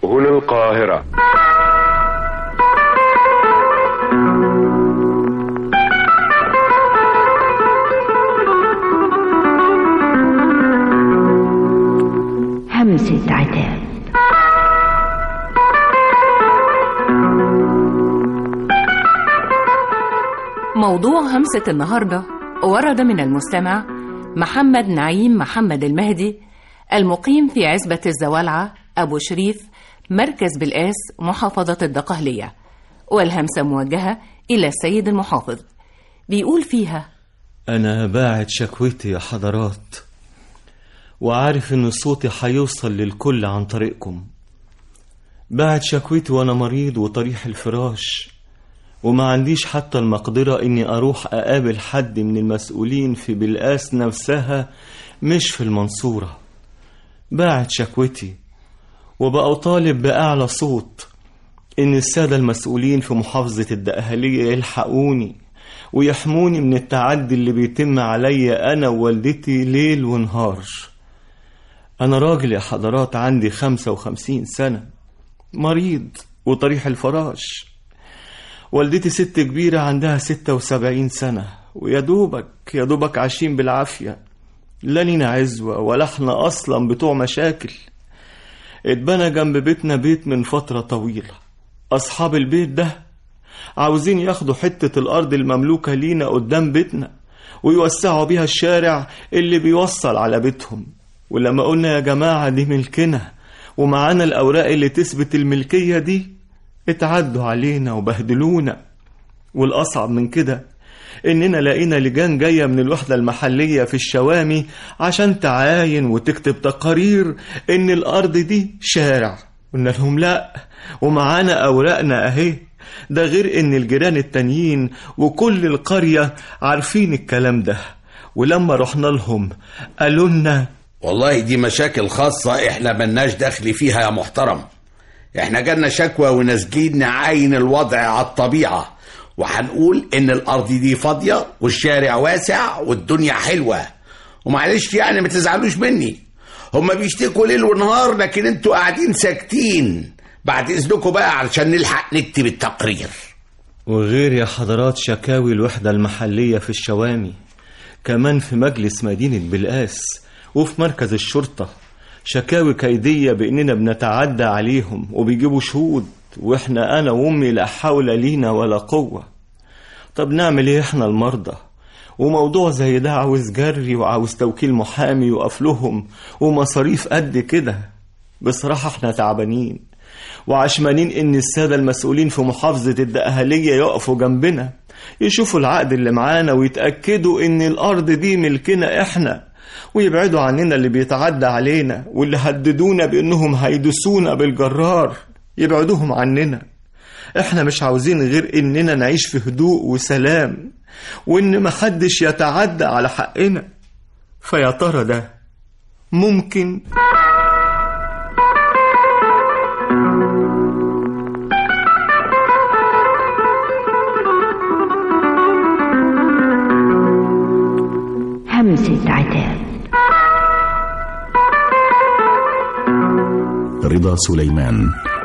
هنا القاهرة همسة عتاب موضوع همسة النهاردة ورد من المستمع محمد نعيم محمد المهدي المقيم في عزبة الزوالعة أبو شريف مركز بالقاس محافظة الدقهلية والهمسة موجهة إلى السيد المحافظ بيقول فيها أنا باعت شكوتي يا حضرات وعارف إن صوتي هيوصل للكل عن طريقكم باعت شكوتي وأنا مريض وطريح الفراش وما عنديش حتى المقدرة إني أروح أقابل حد من المسؤولين في بلقاس نفسها مش في المنصورة باعت شكوتي وبقى طالب بأعلى صوت إن السادة المسؤولين في محافظة الدقهلية يلحقوني ويحموني من التعدي اللي بيتم عليا أنا ووالدتي ليل ونهار أنا راجل يا حضرات عندي خمسة وخمسين سنة مريض وطريح الفراش والدتي ست كبيرة عندها ستة وسبعين سنة ويا دوبك يا دوبك عايشين بالعافية لا لينا عزوة ولا احنا أصلا بتوع مشاكل اتبنى جنب بيتنا بيت من فترة طويلة أصحاب البيت ده عاوزين ياخدوا حتة الأرض المملوكة لينا قدام بيتنا ويوسعوا بيها الشارع اللي بيوصل على بيتهم ولما قلنا يا جماعة دي ملكنا ومعانا الأوراق اللي تثبت الملكية دي اتعدوا علينا وبهدلونا والأصعب من كده إننا لقينا لجان جاية من الوحدة المحلية في الشوامي عشان تعاين وتكتب تقارير إن الأرض دي شارع قلنا لهم لأ ومعانا أوراقنا أهي ده غير إن الجيران التانيين وكل القرية عارفين الكلام ده ولما رحنا لهم قالوا لنا والله دي مشاكل خاصة احنا ملناش دخل فيها يا محترم احنا جالنا شكوى ونسجين نعاين الوضع على الطبيعة وهنقول ان الارض دي فاضية والشارع واسع والدنيا حلوة ومعلش يعني ما تزعلوش مني هما بيشتكوا ليل ونهار لكن انتوا قاعدين ساكتين بعد اذنكم بقى علشان نلحق نكتب التقرير وغير يا حضرات شكاوي الوحدة المحلية في الشوامي كمان في مجلس مدينة بلقاس وفي مركز الشرطة شكاوي كيدية بإننا بنتعدى عليهم وبيجيبوا شهود وإحنا أنا وأمي لا حول لينا ولا قوة طب نعمل إيه إحنا المرضى وموضوع زي ده عاوز جري وعاوز توكيل محامي يقف لهم ومصاريف قد كده بصراحة إحنا تعبانين وعشمانين إن السادة المسؤولين في محافظة الدقهلية يقفوا جنبنا يشوفوا العقد اللي معانا ويتأكدوا إن الأرض دي ملكنا إحنا ويبعدوا عننا اللي بيتعدى علينا واللي هددونا بانهم هيدسونا بالجرار يبعدوهم عننا احنا مش عاوزين غير اننا نعيش في هدوء وسلام وان محدش يتعدى على حقنا فيا ترى ده ممكن همسة عتاب رضا سليمان